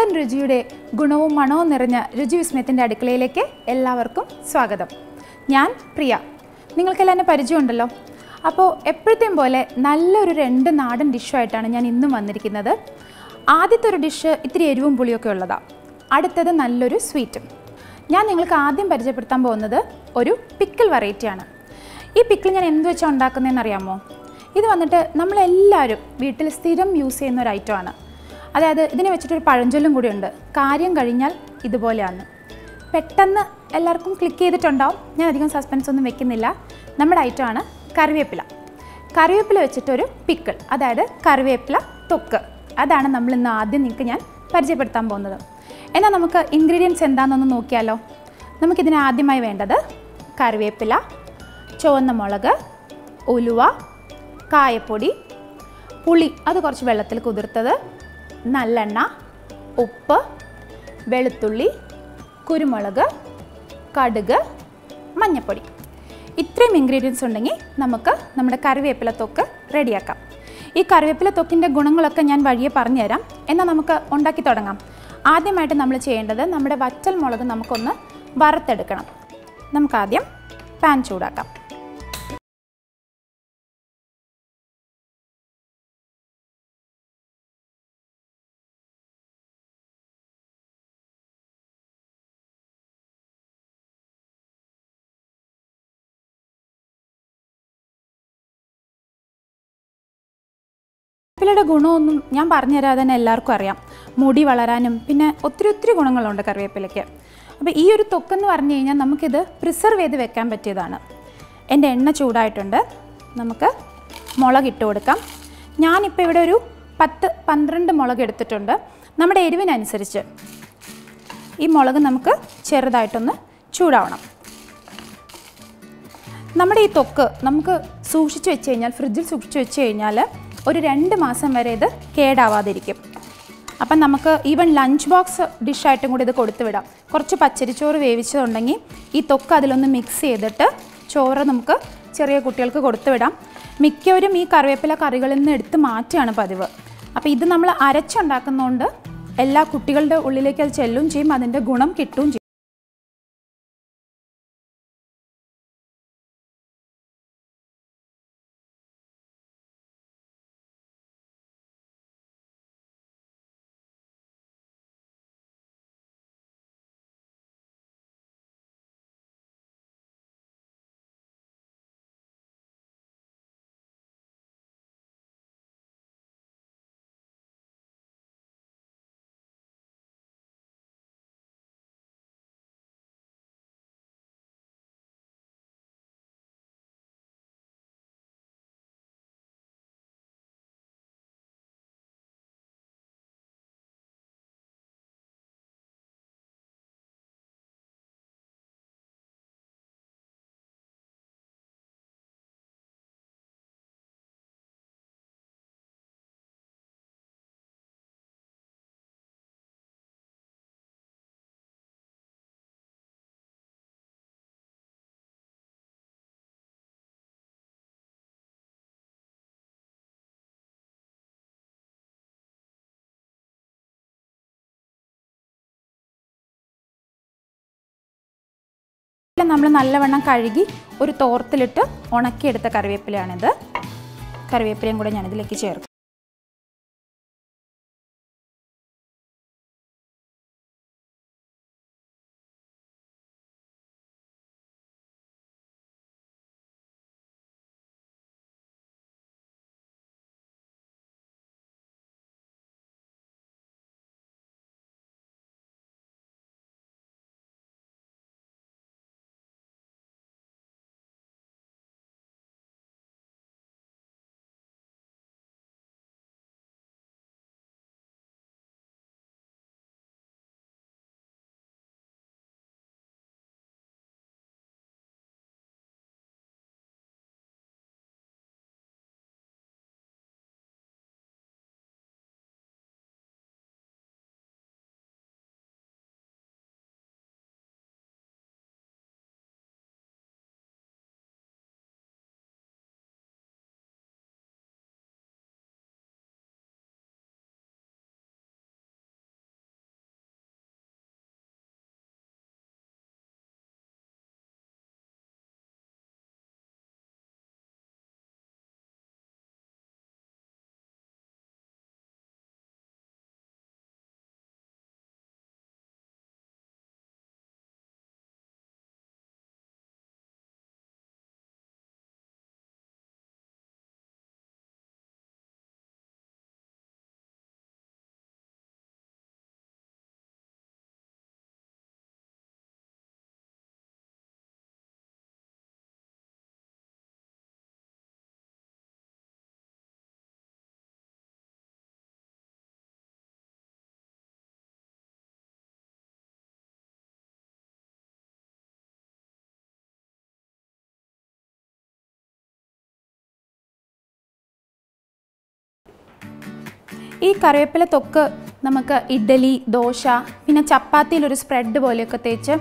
നാടൻ രുചിയുടെ ഗുണവും മണവും നിറഞ്ഞ രുചി വിസ്മയത്തിൻ്റെ അടുക്കളയിലേക്ക് എല്ലാവർക്കും സ്വാഗതം ഞാൻ പ്രിയ നിങ്ങൾക്കെല്ലാം എന്നെ പരിചയമുണ്ടല്ലോ അപ്പോൾ എപ്പോഴത്തെയും പോലെ നല്ലൊരു രണ്ട് നാടൻ ഡിഷുമായിട്ടാണ് ഞാൻ ഇന്നും വന്നിരിക്കുന്നത് ആദ്യത്തെ ഒരു ഡിഷ് ഇത്തിരി എരിവും പുളിയൊക്കെ ഉള്ളതാണ് അടുത്തത് നല്ലൊരു സ്വീറ്റും ഞാൻ നിങ്ങൾക്ക് ആദ്യം പരിചയപ്പെടുത്താൻ പോകുന്നത് ഒരു പിക്കിൾ വെറൈറ്റിയാണ് ഈ പിക്കിൾ ഞാൻ എന്ത് വെച്ചാണ് ഉണ്ടാക്കുന്നതെന്ന് അറിയാമോ ഇത് വന്നിട്ട് നമ്മളെല്ലാവരും വീട്ടിൽ സ്ഥിരം യൂസ് ചെയ്യുന്ന ഒരു ഐറ്റമാണ് അതായത് ഇതിനെ വെച്ചിട്ടൊരു പഴഞ്ചൊല്ലും കൂടിയുണ്ട് കാര്യം കഴിഞ്ഞാൽ ഇതുപോലെയാണ് പെട്ടെന്ന് എല്ലാവർക്കും ക്ലിക്ക് ചെയ്തിട്ടുണ്ടാവും ഞാൻ അധികം സസ്പെൻസ് ഒന്നും വെക്കുന്നില്ല നമ്മുടെ ഐറ്റമാണ് കറിവേപ്പില കറിവേപ്പില വെച്ചിട്ടൊരു പിക്കിൾ അതായത് കറിവേപ്പില തൊക്ക് അതാണ് നമ്മൾ ഇന്ന് ആദ്യം നിങ്ങൾക്ക് ഞാൻ പരിചയപ്പെടുത്താൻ പോകുന്നത് എന്നാൽ നമുക്ക് ഇൻഗ്രീഡിയൻസ് എന്താണെന്നൊന്ന് നോക്കിയാലോ നമുക്കിതിന് ആദ്യമായി വേണ്ടത് കറിവേപ്പില ചുവന്ന മുളക് ഉലുവ കായപ്പൊടി പുളി അത് കുറച്ച് വെള്ളത്തിൽ കുതിർത്തത് നല്ലെണ്ണ ഉപ്പ് വെളുത്തുള്ളി കുരുമുളക് കടുക് മഞ്ഞൾപ്പൊടി ഇത്രയും ഇൻഗ്രീഡിയൻസ് ഉണ്ടെങ്കിൽ നമുക്ക് നമ്മുടെ കറിവേപ്പില തൊക്ക് റെഡിയാക്കാം ഈ കറിവേപ്പില തൊക്കിൻ്റെ ഗുണങ്ങളൊക്കെ ഞാൻ വഴിയെ പറഞ്ഞുതരാം എന്നാൽ നമുക്ക് ഉണ്ടാക്കി തുടങ്ങാം ആദ്യമായിട്ട് നമ്മൾ ചെയ്യേണ്ടത് നമ്മുടെ വറ്റൽ മുളക് നമുക്കൊന്ന് വറുത്തെടുക്കണം നമുക്കാദ്യം പാൻ ചൂടാക്കാം കറിവേപ്പിലയുടെ ഗുണമൊന്നും ഞാൻ പറഞ്ഞുതരാതെ തന്നെ എല്ലാവർക്കും അറിയാം മുടി വളരാനും പിന്നെ ഒത്തിരി ഒത്തിരി ഗുണങ്ങളുണ്ട് കറിവേപ്പിലയ്ക്ക് അപ്പോൾ ഈ ഒരു തൊക്കെന്ന് പറഞ്ഞു കഴിഞ്ഞാൽ നമുക്കിത് പ്രിസർവ് ചെയ്ത് വെക്കാൻ പറ്റിയതാണ് എൻ്റെ എണ്ണ ചൂടായിട്ടുണ്ട് നമുക്ക് മുളക് ഇട്ട് കൊടുക്കാം ഞാനിപ്പോൾ ഇവിടെ ഒരു പത്ത് പന്ത്രണ്ട് മുളക് എടുത്തിട്ടുണ്ട് നമ്മുടെ എരിവിനനുസരിച്ച് ഈ മുളക് നമുക്ക് ചെറുതായിട്ടൊന്ന് ചൂടാവണം നമ്മുടെ ഈ തൊക്ക് നമുക്ക് സൂക്ഷിച്ച് വെച്ച് കഴിഞ്ഞാൽ ഫ്രിഡ്ജിൽ സൂക്ഷിച്ച് വെച്ച് കഴിഞ്ഞാൽ ഒരു രണ്ട് മാസം വരെ ഇത് കേടാവാതിരിക്കും അപ്പം നമുക്ക് ഈവൻ ലഞ്ച് ബോക്സ് ഡിഷായിട്ടും കൂടി ഇത് കൊടുത്തു വിടാം കുറച്ച് പച്ചരിച്ചോറ് വേവിച്ചതുണ്ടെങ്കിൽ ഈ തൊക്ക് അതിലൊന്ന് മിക്സ് ചെയ്തിട്ട് ചോറ് നമുക്ക് ചെറിയ കുട്ടികൾക്ക് കൊടുത്തു വിടാം മിക്കവരും ഈ കറിവേപ്പില കറികളിൽ നിന്ന് എടുത്ത് മാറ്റുകയാണ് പതിവ് അപ്പോൾ ഇത് നമ്മൾ അരച്ചുണ്ടാക്കുന്നതുകൊണ്ട് എല്ലാ കുട്ടികളുടെ ഉള്ളിലേക്ക് അത് ചെല്ലും ചെയ്യും അതിൻ്റെ ഗുണം കിട്ടുകയും ചെയ്യും നമ്മൾ നല്ലവണ്ണം കഴുകി ഒരു തോർത്തിലിട്ട് ഉണക്കിയെടുത്ത കറിവേപ്പിലയാണിത് കറിവേപ്പിലയും കൂടെ ഞാനിതിലേക്ക് ചേർക്കും ഈ കറിവേപ്പില തൊക്ക് നമുക്ക് ഇഡ്ഡലി ദോശ പിന്നെ ചപ്പാത്തിയിലൊരു സ്പ്രെഡ് പോലെയൊക്കെ തേച്ച്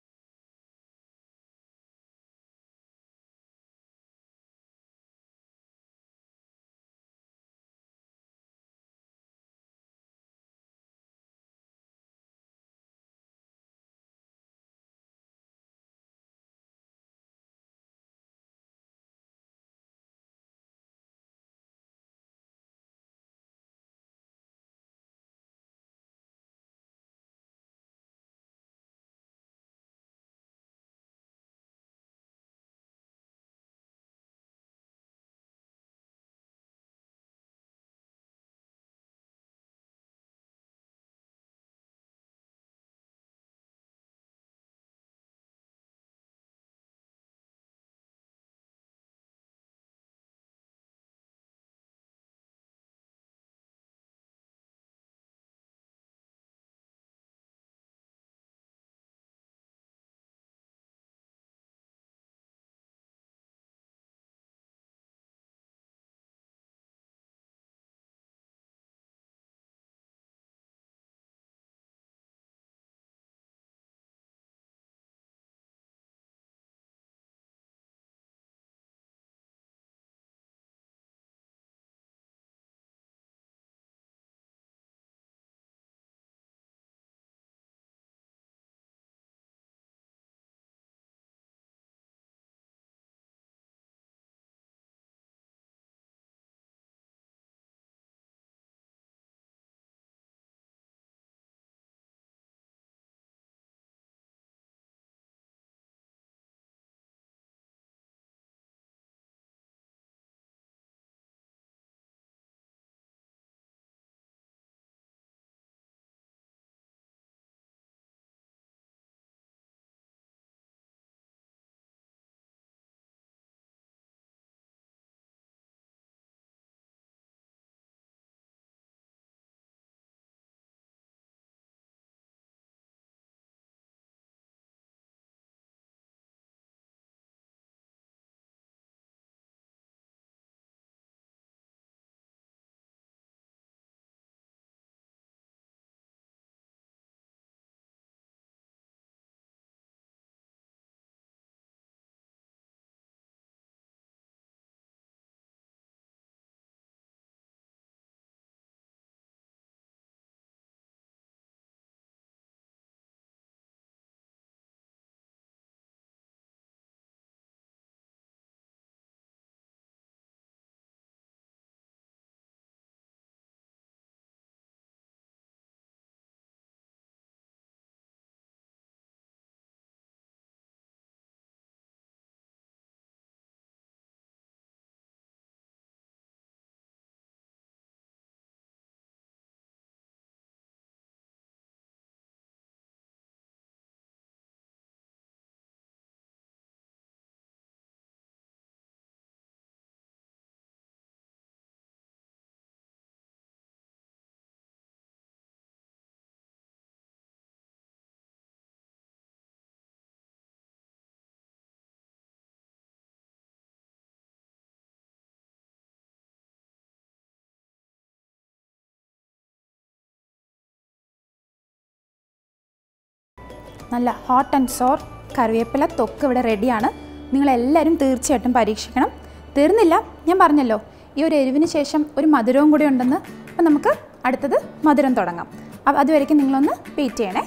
നല്ല ഹോട്ട് ആൻഡ് സോർ കറിവേപ്പില തൊക്ക് ഇവിടെ റെഡിയാണ് നിങ്ങളെല്ലാവരും തീർച്ചയായിട്ടും പരീക്ഷിക്കണം തീർന്നില്ല ഞാൻ പറഞ്ഞല്ലോ ഈ ഒരു എരിവിന് ശേഷം ഒരു മധുരവും കൂടി ഉണ്ടെന്ന് അപ്പം നമുക്ക് അടുത്തത് മധുരം തുടങ്ങാം അപ്പം അതുവരേക്കും നിങ്ങളൊന്ന് വെയിറ്റ് ചെയ്യണേ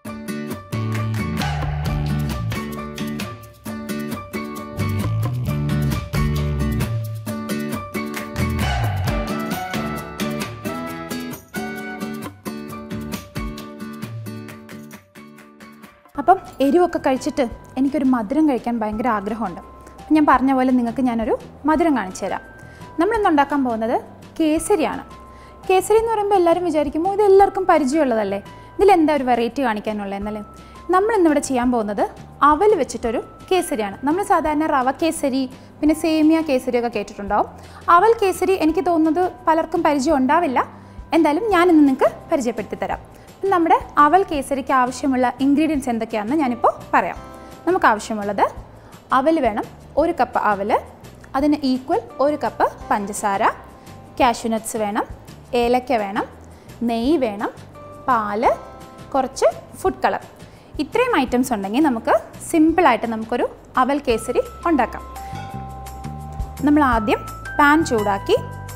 അപ്പം എരിവൊക്കെ കഴിച്ചിട്ട് എനിക്കൊരു മധുരം കഴിക്കാൻ ഭയങ്കര ആഗ്രഹമുണ്ട് അപ്പം ഞാൻ പറഞ്ഞ പോലെ നിങ്ങൾക്ക് ഞാനൊരു മധുരം കാണിച്ചു തരാം നമ്മളിന്ന് ഉണ്ടാക്കാൻ പോകുന്നത് കേസരിയാണ് കേസരി എന്ന് പറയുമ്പോൾ എല്ലാവരും വിചാരിക്കുമ്പോൾ ഇത് എല്ലാവർക്കും പരിചയമുള്ളതല്ലേ ഇതിലെന്താ ഒരു വെറൈറ്റി കാണിക്കാനുള്ളത് എന്നല്ലേ നമ്മളിന്നിവിടെ ചെയ്യാൻ പോകുന്നത് അവൽ വെച്ചിട്ടൊരു കേസരിയാണ് നമ്മൾ സാധാരണ റവ കേസരി പിന്നെ സേമിയ കേസരി ഒക്കെ കേട്ടിട്ടുണ്ടാവും അവൽ കേസരി എനിക്ക് തോന്നുന്നത് പലർക്കും പരിചയം ഉണ്ടാവില്ല എന്തായാലും ഞാനിന്ന് നിങ്ങൾക്ക് പരിചയപ്പെടുത്തി തരാം നമ്മുടെ അവൽ കേസരിക്ക് ആവശ്യമുള്ള ഇൻഗ്രീഡിയൻസ് എന്തൊക്കെയാണെന്ന് ഞാനിപ്പോൾ പറയാം നമുക്ക് ആവശ്യമുള്ളത് അവൽ വേണം ഒരു കപ്പ് അവൽ അതിന് ഈക്വൽ ഒരു കപ്പ് പഞ്ചസാര കാഷ്യൂനട്ട്സ് വേണം ഏലക്ക വേണം നെയ്യ് വേണം പാല് കുറച്ച് ഫുഡ് കളർ ഇത്രയും ഐറ്റംസ് ഉണ്ടെങ്കിൽ നമുക്ക് സിമ്പിളായിട്ട് നമുക്കൊരു അവൽ കേസരി ഉണ്ടാക്കാം നമ്മൾ ആദ്യം പാൻ ചൂടാക്കി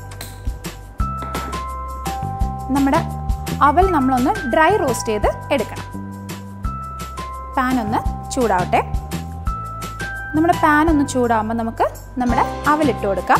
നമ്മുടെ അവൽ നമ്മളൊന്ന് ഡ്രൈ റോസ്റ്റ് ചെയ്ത് എടുക്കണം പാൻ ഒന്ന് ചൂടാവട്ടെ നമ്മുടെ പാൻ ഒന്ന് ചൂടാകുമ്പോൾ നമുക്ക് നമ്മുടെ അവലിട്ട് കൊടുക്കാം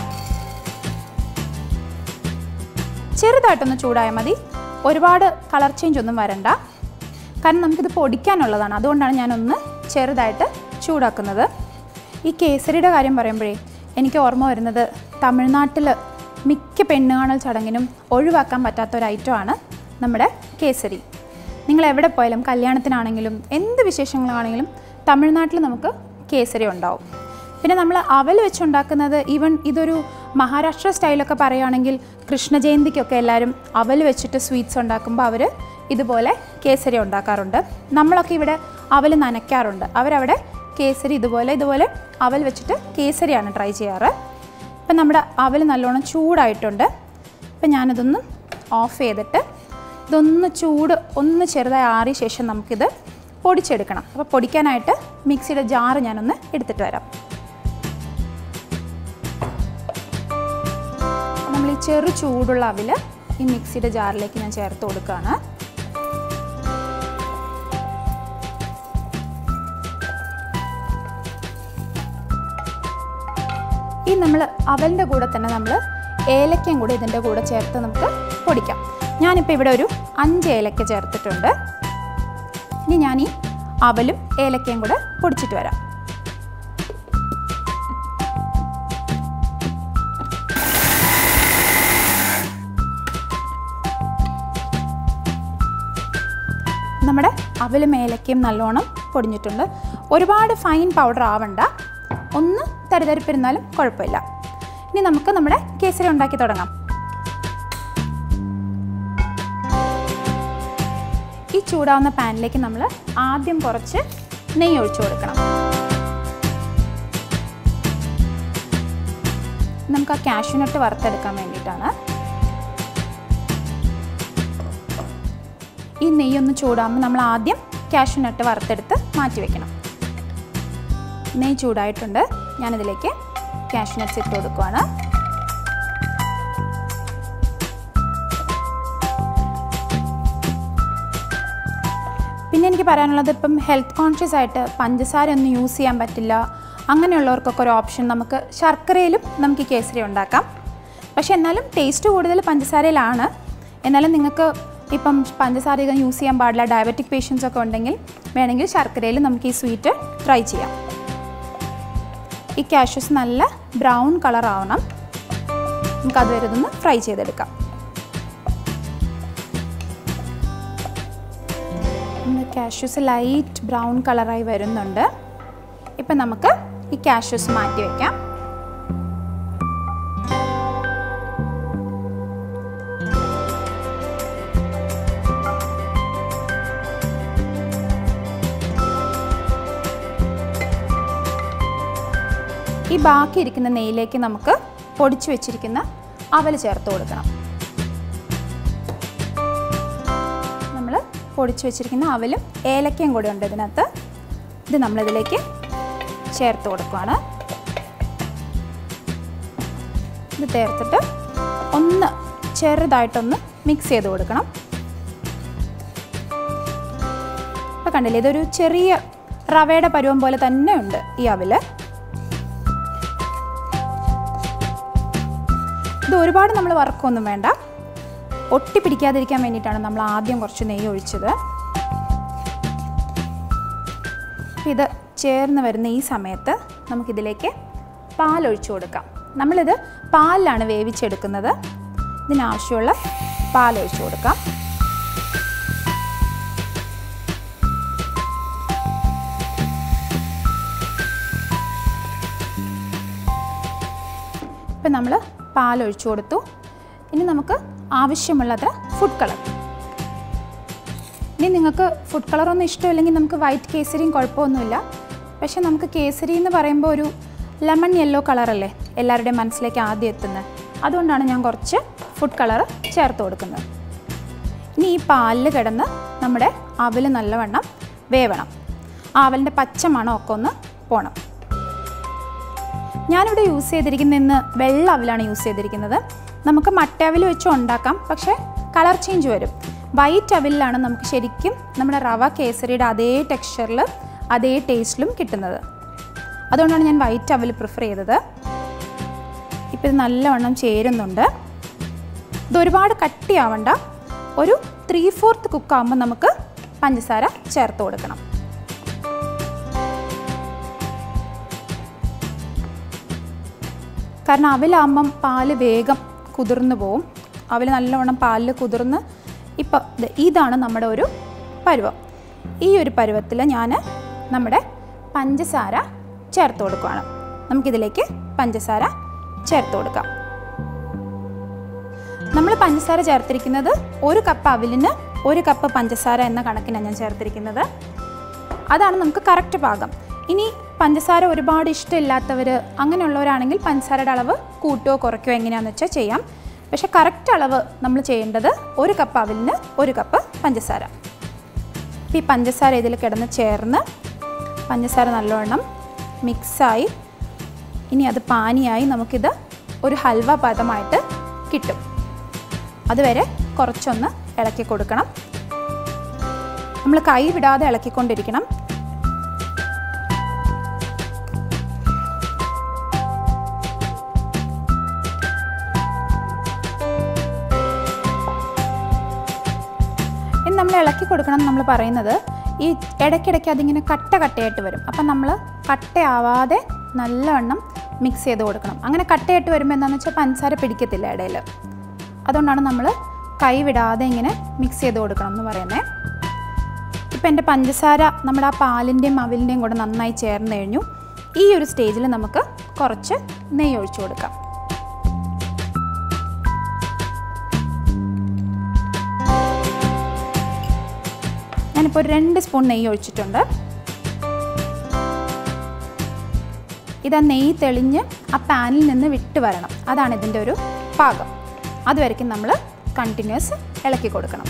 ചെറുതായിട്ടൊന്ന് ചൂടായാൽ മതി ഒരുപാട് കളർ ചേഞ്ച് ഒന്നും വരണ്ട കാരണം നമുക്കിത് പൊടിക്കാനുള്ളതാണ് അതുകൊണ്ടാണ് ഞാനൊന്ന് ചെറുതായിട്ട് ചൂടാക്കുന്നത് ഈ കേസരിയുടെ കാര്യം പറയുമ്പോഴേ എനിക്ക് ഓർമ്മ വരുന്നത് തമിഴ്നാട്ടിൽ മിക്ക പെണ്ണുകാണൽ ചടങ്ങിനും ഒഴിവാക്കാൻ പറ്റാത്ത ഒരു ഐറ്റമാണ് നമ്മുടെ കേസരി നിങ്ങൾ എവിടെ പോയാലും കല്യാണത്തിനാണെങ്കിലും എന്ത് വിശേഷങ്ങളാണെങ്കിലും തമിഴ്നാട്ടിൽ നമുക്ക് കേസരി ഉണ്ടാവും പിന്നെ നമ്മൾ അവൽ വെച്ചുണ്ടാക്കുന്നത് ഈവൻ ഇതൊരു മഹാരാഷ്ട്ര സ്റ്റൈലൊക്കെ പറയുകയാണെങ്കിൽ കൃഷ്ണജയന്തിക്കൊക്കെ എല്ലാവരും അവൽ വെച്ചിട്ട് സ്വീറ്റ്സ് ഉണ്ടാക്കുമ്പോൾ അവർ ഇതുപോലെ കേസരി ഉണ്ടാക്കാറുണ്ട് നമ്മളൊക്കെ ഇവിടെ അവൽ നനയ്ക്കാറുണ്ട് അവരവിടെ കേസരി ഇതുപോലെ ഇതുപോലെ അവൽ വെച്ചിട്ട് കേസരിയാണ് ട്രൈ ചെയ്യാറ് ഇപ്പം നമ്മുടെ അവൽ നല്ലോണം ചൂടായിട്ടുണ്ട് ഇപ്പം ഞാനിതൊന്ന് ഓഫ് ചെയ്തിട്ട് ഇതൊന്ന് ചൂട് ഒന്ന് ചെറുതായി ആറിയ ശേഷം നമുക്കിത് പൊടിച്ചെടുക്കണം അപ്പോൾ പൊടിക്കാനായിട്ട് മിക്സിയുടെ ജാറ് ഞാനൊന്ന് എടുത്തിട്ട് വരാം നമ്മൾ ഈ ചെറു ചൂടുള്ള അവിൽ ഈ മിക്സിയുടെ ജാറിലേക്ക് ഞാൻ ചേർത്ത് കൊടുക്കുകയാണ് ഈ നമ്മൾ അവലിൻ്റെ കൂടെ തന്നെ നമ്മൾ ഏലക്കയും കൂടെ ഇതിൻ്റെ കൂടെ ചേർത്ത് നമുക്ക് പൊടിക്കാം ഞാനിപ്പോൾ ഇവിടെ ഒരു അഞ്ച് ഏലക്ക ചേർത്തിട്ടുണ്ട് ഇനി ഞാൻ ഈ അവലും ഏലക്കയും കൂടെ പൊടിച്ചിട്ട് വരാം നമ്മുടെ അവലും ഏലക്കയും നല്ലോണം പൊടിഞ്ഞിട്ടുണ്ട് ഒരുപാട് ഫൈൻ പൗഡർ ആവണ്ട ഒന്ന് തരിതരിപ്പിരുന്നാലും കുഴപ്പമില്ല ഇനി നമുക്ക് നമ്മുടെ കേസരി ഉണ്ടാക്കി തുടങ്ങാം ഈ ചൂടാവുന്ന പാനിലേക്ക് നമ്മൾ ആദ്യം കുറച്ച് നെയ്യ് ഒഴിച്ചു കൊടുക്കണം നമുക്ക് ആ കാഷ്യൂനട്ട് വറുത്തെടുക്കാൻ വേണ്ടിയിട്ടാണ് ഈ നെയ്യൊന്ന് ചൂടാകുമ്പോൾ നമ്മൾ ആദ്യം കാഷ്യൂനട്ട് വറുത്തെടുത്ത് മാറ്റി വെക്കണം നെയ്യ് ചൂടായിട്ടുണ്ട് ഞാനിതിലേക്ക് കാഷ്യൂനട്ട്സ് ഇട്ട് കൊടുക്കുവാണ് പിന്നെ എനിക്ക് പറയാനുള്ളത് ഇപ്പം ഹെൽത്ത് കോൺഷ്യസ് ആയിട്ട് പഞ്ചസാര ഒന്നും യൂസ് ചെയ്യാൻ പറ്റില്ല അങ്ങനെയുള്ളവർക്കൊക്കെ ഒരു ഓപ്ഷൻ നമുക്ക് ശർക്കരയിലും നമുക്ക് ഈ കേസരി ഉണ്ടാക്കാം പക്ഷെ എന്നാലും ടേസ്റ്റ് കൂടുതൽ പഞ്ചസാരയിലാണ് എന്നാലും നിങ്ങൾക്ക് ഇപ്പം പഞ്ചസാര അധികം യൂസ് ചെയ്യാൻ പാടില്ല ഡയബറ്റിക് പേഷ്യൻസ് ഒക്കെ ഉണ്ടെങ്കിൽ വേണമെങ്കിൽ ശർക്കരയിൽ നമുക്ക് ഈ സ്വീറ്റ് ട്രൈ ചെയ്യാം ഈ കാഷ്യൂസ് നല്ല ബ്രൗൺ കളർ ആവണം നമുക്ക് അതുവരെ ഇതൊന്ന് ഫ്രൈ ചെയ്തെടുക്കാം കാഷ്യൂസ് ലൈറ്റ് ബ്രൗൺ കളറായി വരുന്നുണ്ട് ഇപ്പം നമുക്ക് ഈ കാഷ്യൂസ് മാറ്റി വയ്ക്കാം ഈ ബാക്കി ഇരിക്കുന്ന നെയ്യിലേക്ക് നമുക്ക് പൊടിച്ചു വെച്ചിരിക്കുന്ന അവൽ ചേർത്ത് കൊടുക്കണം നമ്മൾ പൊടിച്ചു വെച്ചിരിക്കുന്ന അവലും ഏലക്കയും കൂടെ ഉണ്ട് ഇതിനകത്ത് ഇത് നമ്മളിതിലേക്ക് ചേർത്ത് കൊടുക്കുകയാണ് ഇത് ചേർത്തിട്ട് ഒന്ന് ചെറുതായിട്ടൊന്ന് മിക്സ് ചെയ്ത് കൊടുക്കണം ഇപ്പം കണ്ടില്ലേ ഇതൊരു ചെറിയ റവയുടെ പരുവം പോലെ തന്നെ ഉണ്ട് ഈ അവല് ഇത് ഒരുപാട് നമ്മൾ വറക്കൊന്നും വേണ്ട ഒട്ടി പിടിക്കാതിരിക്കാൻ വേണ്ടിയിട്ടാണ് നമ്മൾ ആദ്യം കുറച്ച് നെയ്യ് ഒഴിച്ചത് ഇത് ചേർന്ന് വരുന്ന ഈ സമയത്ത് നമുക്കിതിലേക്ക് പാലൊഴിച്ചു കൊടുക്കാം നമ്മളിത് പാലിലാണ് വേവിച്ചെടുക്കുന്നത് ഇതിനാവശ്യമുള്ള പാലൊഴിച്ചു കൊടുക്കാം ഇപ്പം നമ്മൾ പാലൊഴിച്ചു കൊടുത്തു ഇനി നമുക്ക് ആവശ്യമുള്ളത്ര ഫുഡ് കളർ ഇനി നിങ്ങൾക്ക് ഫുഡ് കളറൊന്നും ഇഷ്ടമില്ലെങ്കിൽ നമുക്ക് വൈറ്റ് കേസരിയും കുഴപ്പമൊന്നുമില്ല പക്ഷെ നമുക്ക് കേസരി എന്ന് പറയുമ്പോൾ ഒരു ലെമൺ യെല്ലോ കളറല്ലേ എല്ലാവരുടെയും മനസ്സിലേക്ക് ആദ്യം എത്തുന്നത് അതുകൊണ്ടാണ് ഞാൻ കുറച്ച് ഫുഡ് ഫുഡ് കളർ ചേർത്ത് കൊടുക്കുന്നത് ഇനി ഈ പാലിൽ കിടന്ന് നമ്മുടെ അവൽ നല്ലവണ്ണം വേവണം ആവലിൻ്റെ പച്ച മണമൊക്കെ ഒന്ന് പോണം ഞാനിവിടെ യൂസ് ചെയ്തിരിക്കുന്ന ഇന്ന് വെള്ള അവിലാണ് യൂസ് ചെയ്തിരിക്കുന്നത് നമുക്ക് മട്ടവിൽ വെച്ച് ഉണ്ടാക്കാം പക്ഷേ കളർ ചേഞ്ച് വരും വൈറ്റ് അവിലാണ് നമുക്ക് ശരിക്കും നമ്മുടെ റവ കേസരിയുടെ അതേ ടെക്സ്ചറിൽ അതേ ടേസ്റ്റിലും കിട്ടുന്നത് അതുകൊണ്ടാണ് ഞാൻ വൈറ്റ് അവൽ പ്രിഫർ ചെയ്തത് ഇപ്പോൾ ഇത് നല്ലവണ്ണം ചേരുന്നുണ്ട് ഇത് ഒരുപാട് കട്ടിയാവണ്ട ഒരു ത്രീ ഫോർത്ത് കുക്കാകുമ്പോൾ നമുക്ക് പഞ്ചസാര ചേർത്ത് കൊടുക്കണം കാരണം അവലാകുമ്പം പാല് വേഗം കുതിർന്നു പോവും അവൽ നല്ലവണ്ണം പാലിൽ കുതിർന്ന് ഇപ്പം ദേ ഇതാണ് നമ്മുടെ ഒരു പരുവം ഈ ഒരു പരുവത്തിൽ ഞാൻ നമ്മുടെ പഞ്ചസാര ചേർത്ത് കൊടുക്കുകയാണ് നമുക്കിതിലേക്ക് പഞ്ചസാര ചേർത്ത് കൊടുക്കാം നമ്മൾ പഞ്ചസാര ചേർത്തിരിക്കുന്നത് ഒരു കപ്പ് അവിലിന് ഒരു കപ്പ് പഞ്ചസാര എന്ന കണക്കിനാണ് ഞാൻ ചേർത്തിരിക്കുന്നത് അതാണ് നമുക്ക് കറക്റ്റ് പാകം ഇനി പഞ്ചസാര ഒരുപാട് ഇഷ്ടമില്ലാത്തവർ അങ്ങനെയുള്ളവരാണെങ്കിൽ പഞ്ചസാരയുടെ അളവ് കൂട്ടുകയോ കുറയ്ക്കുകയോ എങ്ങനെയാണെന്ന് വെച്ചാൽ ചെയ്യാം പക്ഷേ കറക്റ്റ് അളവ് നമ്മൾ ചെയ്യേണ്ടത് ഒരു കപ്പ് അവിലിന് ഒരു കപ്പ് പഞ്ചസാര ഈ പഞ്ചസാര ഇതിൽ കിടന്ന് ചേർന്ന് പഞ്ചസാര നല്ലവണ്ണം മിക്സായി ഇനി അത് പാനിയായി നമുക്കിത് ഒരു ഹൽവ പദമായിട്ട് കിട്ടും അതുവരെ കുറച്ചൊന്ന് ഇളക്കി കൊടുക്കണം നമ്മൾ കൈ വിടാതെ ഇളക്കിക്കൊണ്ടിരിക്കണം ഇനി നമ്മൾ ഇളക്കി കൊടുക്കണം എന്ന് നമ്മൾ പറയുന്നത് ഈ ഇടയ്ക്കിടയ്ക്ക് അതിങ്ങനെ കട്ട കട്ടയായിട്ട് വരും അപ്പം നമ്മൾ കട്ടയാവാതെ നല്ലവണ്ണം മിക്സ് ചെയ്ത് കൊടുക്കണം അങ്ങനെ കട്ടയായിട്ട് വരുമ്പോൾ എന്താണെന്ന് വെച്ചാൽ പഞ്ചസാര പിടിക്കത്തില്ല ഇടയിൽ അതുകൊണ്ടാണ് നമ്മൾ കൈ വിടാതെ ഇങ്ങനെ മിക്സ് ചെയ്ത് കൊടുക്കണം എന്ന് പറയുന്നത് ഇപ്പം എൻ്റെ പഞ്ചസാര നമ്മുടെ ആ പാലിൻ്റെയും അവിലിൻ്റെയും കൂടെ നന്നായി ചേർന്ന് കഴിഞ്ഞു ഈ ഒരു സ്റ്റേജിൽ നമുക്ക് കുറച്ച് നെയ്യ് ഒഴിച്ചു കൊടുക്കാം ഞാനിപ്പോൾ ഒരു രണ്ട് സ്പൂൺ നെയ്യ് ഒഴിച്ചിട്ടുണ്ട് ഇത് ആ നെയ്യ് തെളിഞ്ഞ് ആ പാനിൽ നിന്ന് വിട്ട് വരണം അതാണ് ഇതിൻ്റെ ഒരു പാകം അതുവരെയ്ക്കും നമ്മൾ കണ്ടിന്യൂസ് ഇളക്കി കൊടുക്കണം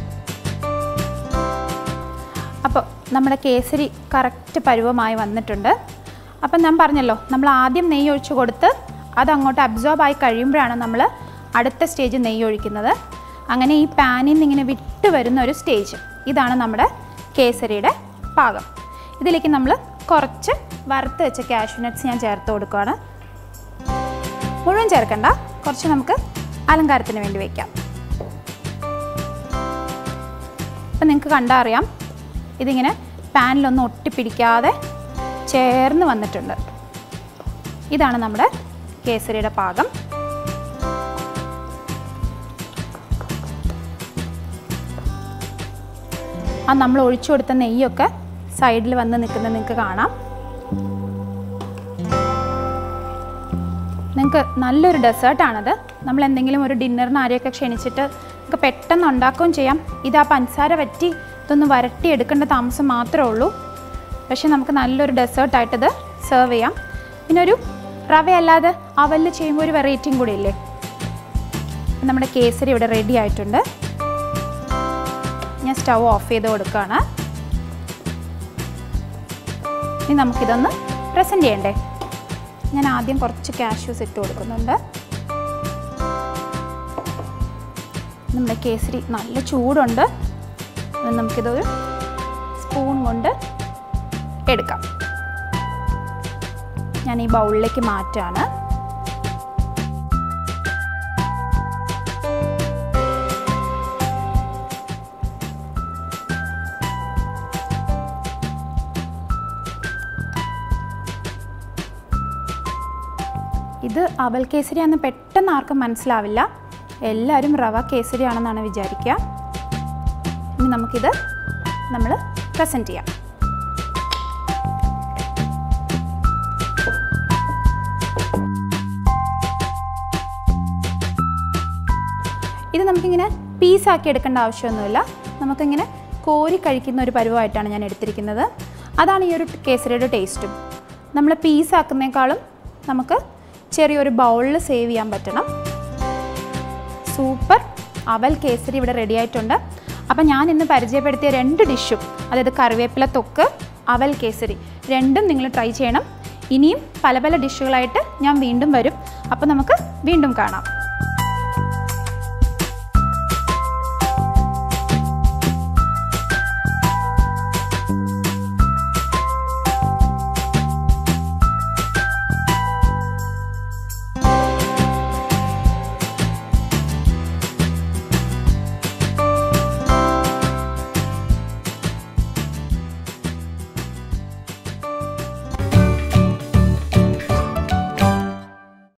അപ്പോൾ നമ്മുടെ കേസരി കറക്റ്റ് പരുവമായി വന്നിട്ടുണ്ട് അപ്പം ഞാൻ പറഞ്ഞല്ലോ നമ്മൾ ആദ്യം നെയ്യ് ഒഴിച്ച് കൊടുത്ത് അത് അങ്ങോട്ട് അബ്സോർബ് ആയി കഴിയുമ്പോഴാണ് നമ്മൾ അടുത്ത സ്റ്റേജ് നെയ്യ് ഒഴിക്കുന്നത് അങ്ങനെ ഈ പാനിൽ നിന്ന് ഇങ്ങനെ വിട്ട് വരുന്ന ഒരു സ്റ്റേജ് ഇതാണ് നമ്മുടെ കേസരിയുടെ പാകം ഇതിലേക്ക് നമ്മൾ കുറച്ച് വറുത്ത് വെച്ച കാഷ്യൂ നട്ട്സ് ഞാൻ ചേർത്ത് കൊടുക്കുകയാണ് മുഴുവൻ ചേർക്കണ്ട കുറച്ച് നമുക്ക് അലങ്കാരത്തിന് വേണ്ടി വയ്ക്കാം അപ്പം നിങ്ങൾക്ക് കണ്ടാൽ അറിയാം ഇതിങ്ങനെ പാനിലൊന്നും ഒട്ടിപ്പിടിക്കാതെ ചേർന്ന് വന്നിട്ടുണ്ട് ഇതാണ് നമ്മുടെ കേസരിയുടെ പാകം ആ നമ്മൾ ഒഴിച്ചു കൊടുത്ത നെയ്യൊക്കെ സൈഡിൽ വന്ന് നിൽക്കുന്നത് നിങ്ങൾക്ക് കാണാം നിങ്ങൾക്ക് നല്ലൊരു ഡെസേർട്ടാണത് നമ്മൾ എന്തെങ്കിലും ഒരു ഡിന്നറിന് ആരെയൊക്കെ ക്ഷണിച്ചിട്ട് നമുക്ക് പെട്ടെന്ന് ഉണ്ടാക്കുകയും ചെയ്യാം ഇത് ആ പഞ്ചസാര വറ്റി ഇതൊന്ന് വരട്ടി എടുക്കേണ്ട താമസം മാത്രമേ ഉള്ളൂ പക്ഷേ നമുക്ക് നല്ലൊരു ഡെസേർട്ടായിട്ട് ഇത് സെർവ് ചെയ്യാം പിന്നെ ഒരു റവ അല്ലാതെ അവലിൽ ചെയ്യുമ്പോൾ ഒരു വെറൈറ്റിയും കൂടി ഇല്ലേ നമ്മുടെ കേസരി ഇവിടെ റെഡി ആയിട്ടുണ്ട് ഞാൻ സ്റ്റൗ ഓഫ് ചെയ്ത് കൊടുക്കുകയാണ് ഇനി നമുക്കിതൊന്ന് പ്രസൻറ്റ് ചെയ്യണ്ടേ ഞാൻ ആദ്യം കുറച്ച് കാഷ്യൂസ് ഇട്ട് കൊടുക്കുന്നുണ്ട് നമ്മുടെ കേസരി നല്ല ചൂടുണ്ട് അത് നമുക്കിതൊരു സ്പൂൺ കൊണ്ട് എടുക്കാം ഞാൻ ഈ ബൗളിലേക്ക് മാറ്റാണ് ഇത് അവൽ കേസരിയാണെന്ന് പെട്ടെന്ന് ആർക്കും മനസ്സിലാവില്ല എല്ലാവരും റവ കേസരിയാണെന്നാണ് വിചാരിക്കുക ഇനി നമുക്കിത് നമ്മൾ പ്രസൻറ്റ് ചെയ്യാം ഇത് നമുക്കിങ്ങനെ പീസാക്കി എടുക്കേണ്ട ആവശ്യമൊന്നുമില്ല നമുക്കിങ്ങനെ കോരി കഴിക്കുന്ന ഒരു പരുവമായിട്ടാണ് ഞാൻ എടുത്തിരിക്കുന്നത് അതാണ് ഈ ഒരു കേസരിയുടെ ടേസ്റ്റും നമ്മൾ പീസാക്കുന്നേക്കാളും നമുക്ക് ചെറിയൊരു ബൗളിൽ സേവ് ചെയ്യാൻ പറ്റണം സൂപ്പർ അവൽ കേസരി ഇവിടെ റെഡി ആയിട്ടുണ്ട് അപ്പം ഞാൻ ഇന്ന് പരിചയപ്പെടുത്തിയ രണ്ട് ഡിഷും അതായത് കറിവേപ്പില തൊക്ക് അവൽ കേസരി രണ്ടും നിങ്ങൾ ട്രൈ ചെയ്യണം ഇനിയും പല പല ഡിഷുകളായിട്ട് ഞാൻ വീണ്ടും വരും അപ്പോൾ നമുക്ക് വീണ്ടും കാണാം